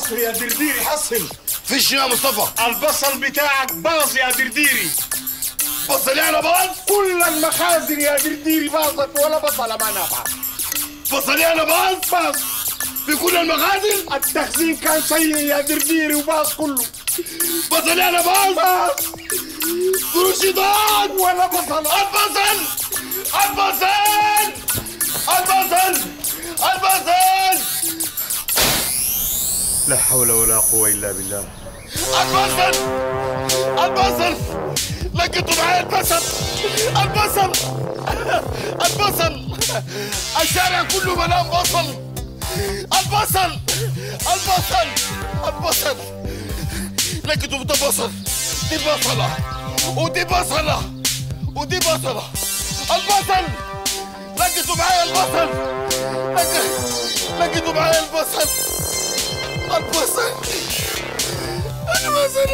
حصل يا درديري حصل فيش يا مصطفى البصل بتاعك باظ يا درديري بصل يعني باظ كل المخازن يا درديري باظت ولا بصلة ما نافعة بصل يعني باظ باظ في كل المخازن التخزين كان سيء يا درديري وباظ كله بصل يعني باظ باظ فروشي ضاعت ولا بصلة البصل البصل البصل البصل لا حول ولا قوة إلا بالله البصل البصل لقيتوا معايا البصل البصل البصل الشارع كله مليان بصل البصل البصل البصل لقيتوا ده بصل دي بصلة ودي بصلة ودي بصلة البصل لقيتوا معايا البصل لقي- لقيتوا معايا البصل البصل البصل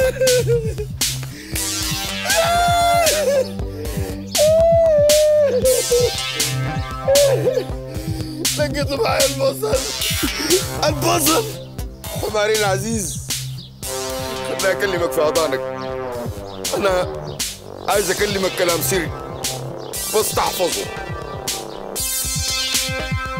لقيتوا معايا البصل البصل حماري العزيز خليني اكلمك في اذانك انا عايز اكلمك كلام سري بس تحفظه